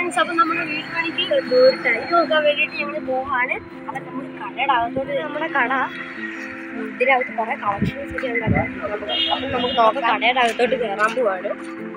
Friends അപ്പൊ നമ്മുടെ വീട് പണിക്ക് എന്തോ ഒരു ടൈം നോക്കാൻ വേണ്ടിയിട്ട് ഞങ്ങൾ പോവാണ് അപ്പൊ നമ്മൾ കടയുടെ അകത്തോട്ട് നമ്മുടെ കട ഇതിനകത്ത് കുറെ കളക്ഷൻസ് ഒക്കെ ഉണ്ടല്ലോ നമുക്ക് അപ്പൊ നമുക്ക് നോക്കാം കടയുടെ അകത്തോട്ട് കയറാൻ പോവാണ്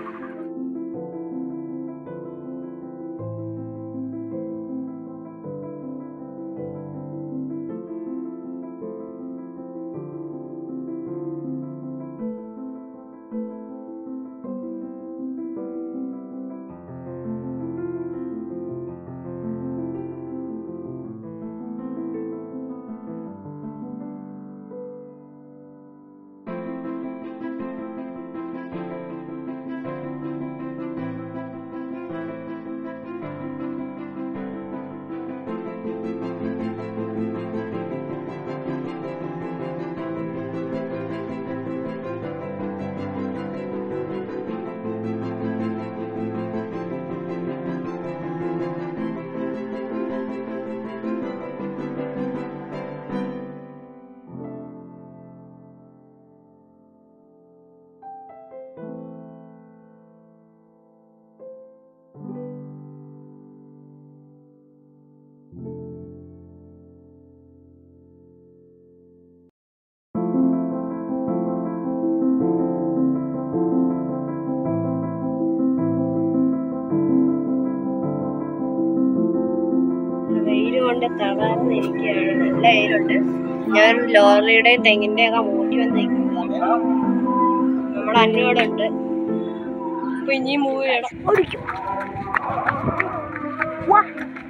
വെയിൽ കൊണ്ട് തളർന്നിരിക്കുകയാണ് നല്ല വെയിലുണ്ട് ഞാൻ ലോറിയുടെയും തെങ്ങിന്റെ ഒക്കെ മൂട്ടി വന്ന് നിൽക്കുന്നതാണ് നമ്മുടെ അന്നോടുണ്ട് അപ്പൊ ഇനി മൂവ് ചെയ്യണം ഓടിക്കും വാ.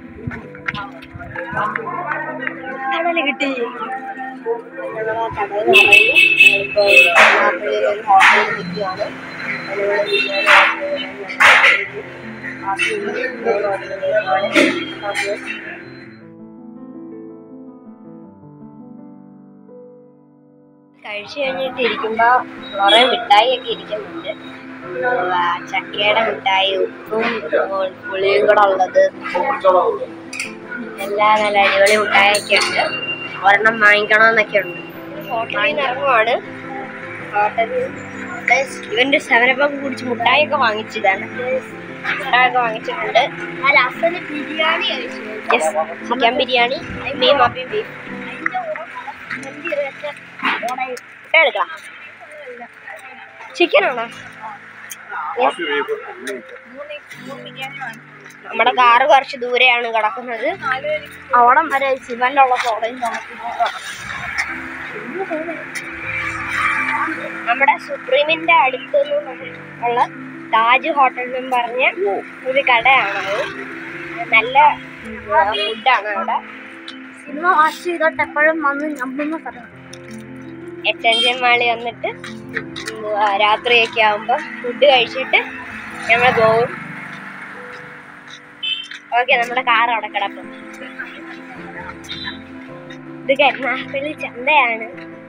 കടല് കിട്ടി ഞങ്ങളാ കടയിൽ നിറങ്ങി ഞങ്ങളിപ്പോ നാട്ടിൽ ഒരു ഹോട്ടലിൽ നിൽക്കുകയാണ് അതുപോലെ ബിരിയാണി ഓർഡർ ചെയ്തതാണ് കഴിച്ചു കഴിഞ്ഞിട്ട് ഇരിക്കുമ്പോ കുറെ മിഠായി ഒക്കെ ഇരിക്കുന്നുണ്ട് ആ, ചക്കയുടെ മിഠായി ഉപ്പും ഉ- പുളിയും കൂടെ ഉള്ളത് എല്ലാം നല്ല അടിപൊളി മിഠായിയൊക്കെ ഉണ്ട് ഒരെണ്ണം വാങ്ങിക്കണമെന്നൊക്കെ ഉണ്ട് ഹോട്ടലിൽ നിന്ന് ഇറങ്ങുവാണ് ഹോട്ടലിൽ ഇവന്റെ സെവനപ്പൊക്കെ കുടിച്ച് മുട്ടായൊക്കെ വാങ്ങിച്ചതാണ് മുട്ടായൊക്കെ വാങ്ങിച്ചിട്ടുണ്ട് ബിരിയാണി യെസ് ചിക്കൻ ബിരിയാണി മീൻ മാപ്പി ബീഫ് എടുക്കാം ചിക്കൻ ആണോ നമ്മുടെ കാറ് കുറച്ച് ദൂരെയാണ് കിടക്കുന്നത് അവിടം വരെ ശിവന്റെ ഉള്ള ഫോളോയും നമ്മുടെ സുപ്രീമിന്റെ അടുത്ത് ഉള്ള താജ് ഹോട്ടൽ എന്നും പറഞ്ഞ ഒരു കടയാണത് നല്ല ഫുഡാണ് അവിടെ സിനിമ വാച്ച് ചെയ്തോട്ട് എപ്പോഴും വന്ന് ഞമ്പുന്ന സ്ഥലം എട്ടഞ്ചൻ മാളി വന്നിട്ട് എന്തുവാ രാത്രിയൊക്കെ ആകുമ്പോൾ ഫുഡ് കഴിച്ചിട്ട് ഞങ്ങൾ പോകും ഓക്കെ നമ്മുടെ കാർ അവിടെ കിടക്കും ഇത് കരുനാഗപ്പള്ളി ചന്തയാണ്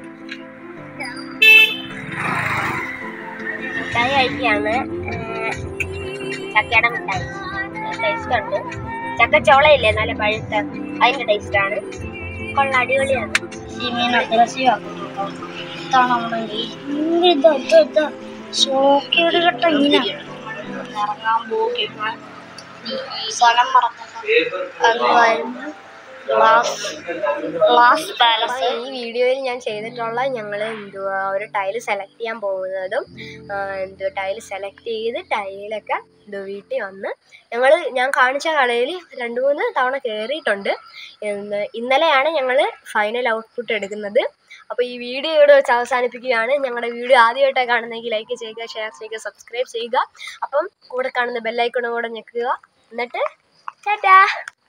മിഠായി കഴിക്കുകയാണ് ഏർ ചക്കയുടെ മിഠായി ടേസ്റ്റ് ഉണ്ട് ചക്കച്ചോളയില്ലേ നല്ല പഴുത്ത അതിന്റെ ടേസ്റ്റ് ആണ് കൊള്ള അടിപൊളിയാണ് സിനിമ അഗ്രസീവ് ആക്കുന്നു ഇതാണ് നമ്മുടെ ഇത് ഇത് ഇത് ഷോക്കേട് കേട്ട ഇങ്ങനെ ഇറങ്ങാൻ പോകുക സ്ഥലം മറക്കുന്നു ഗ്ലാസ് ഗ്ലാസ് അപ്പൊ പാലസ് ഈ വീഡിയോയിൽ ഞാൻ ചെയ്തിട്ടുള്ള ഞങ്ങൾ എന്തുവാ ഒരു ടൈല് സെലക്ട് ചെയ്യാൻ പോകുന്നതും ആ, എന്തുവാ ടൈല് സെലക്ട് ചെയ്ത് ടൈലൊക്കെ ഇത് വീട്ടിൽ വന്ന് ഞങ്ങൾ ഞാൻ കാണിച്ച കടയിൽ രണ്ട് മൂന്ന് തവണ കയറിയിട്ടുണ്ട് എന്ന് ഇന്നലെയാണ് ഞങ്ങൾ ഫൈനൽ ഔട്ട്പുട്ട് എടുക്കുന്നത് അപ്പോൾ ഈ വീഡിയോ ഇവിടെ വെച്ച് അവസാനിപ്പിക്കുകയാണ് ഞങ്ങളുടെ വീഡിയോ ആദ്യമായിട്ടാണ് കാണുന്നതെങ്കിൽ ലൈക്ക് ചെയ്യുക ഷെയർ ചെയ്യുക സബ്സ്ക്രൈബ് ചെയ്യുക അപ്പം കൂടെ കാണുന്ന ബെല്ലൈക്കണും കൂടെ ഞെക്കുക എന്നിട്ട് ടാറ്റാ